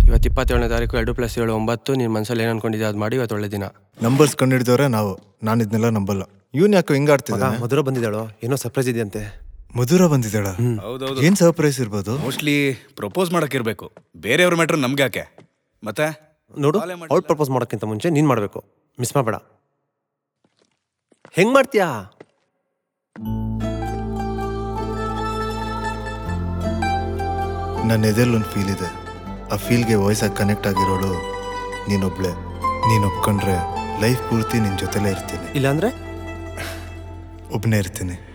ಇವತ್ತು ಇಪ್ಪತ್ತೇಳನೇ ತಾರೀಕು ಎರಡು ಪ್ಲಸ್ ಏಳು ಒಂಬತ್ತು ನಿನ್ನ ಮನಸ್ಸಲ್ಲಿ ಏನು ಅನ್ಕೊಂಡಿದ್ದೆ ಅದು ಮಾಡಿ ಇವತ್ತು ಒಳ್ಳೆ ದಿನ ನಂಬರ್ಸ್ ಕಂಡಿಡ್ದವ್ರೆ ನಾವು ನಾನು ಇದನ್ನೆಲ್ಲ ನಂಬಲ್ಲ ಇವನ್ ಯಾಕೋ ಹಿಂಗ ಮಗ ಆಡ್ತಿದ್ದಾನೆ ಮಧುರ ಬಂದಿದ್ದಾಳು ಏನೋ ಸರ್ಪ್ರೈಸ್ ಇದೆಯಂತೆ ಮಧುರ ಬಂದಿದ್ದಾಳ ಹೌದೌದು ಏನ್ ಸರ್ಪ್ರೈಸ್ ಇರ್ಬೋದು ಮೋಸ್ಟ್ಲಿ ಪ್ರಪೋಸ್ ಮಾಡಕ್ಕಿರ್ಬೇಕು ಬೇರೆಯವ್ರ ಮ್ಯಾಟ್ರ್ ನಮ್ಗೆ ಯಾಕೆ ಮತ್ತೆ ನೋಡು ಅವ್ಳು ಪ್ರಪೋಸ್ ಮಾಡೋಕ್ಕಿಂತ ಮುಂಚೆ ನೀನು ಮಾಡಬೇಕು ಮಿಸ್ ಮಾಡಬೇಡ ಹೆಂಗ್ ಮಾಡ್ತೀಯಾ ನನ್ನ ಎದೆಯಲ್ಲಿ ಒಂದು ಫೀಲ್ ಇದೆ ಆ ಫೀಲ್ಗೆ ವಾಯ್ಸಾಗಿ ಕನೆಕ್ಟ್ ಆಗಿರೋಳು ನೀನೊಬ್ಳೆ ನೀನು ಒಪ್ಕೊಂಡ್ರೆ ಲೈಫ್ ಪೂರ್ತಿ ನಿನ್ನ ಜೊತೆಲೇ ಇರ್ತೀನಿ ಇಲ್ಲಾಂದ್ರೆ ಒಬ್ಬನೇ ಇರ್ತೀನಿ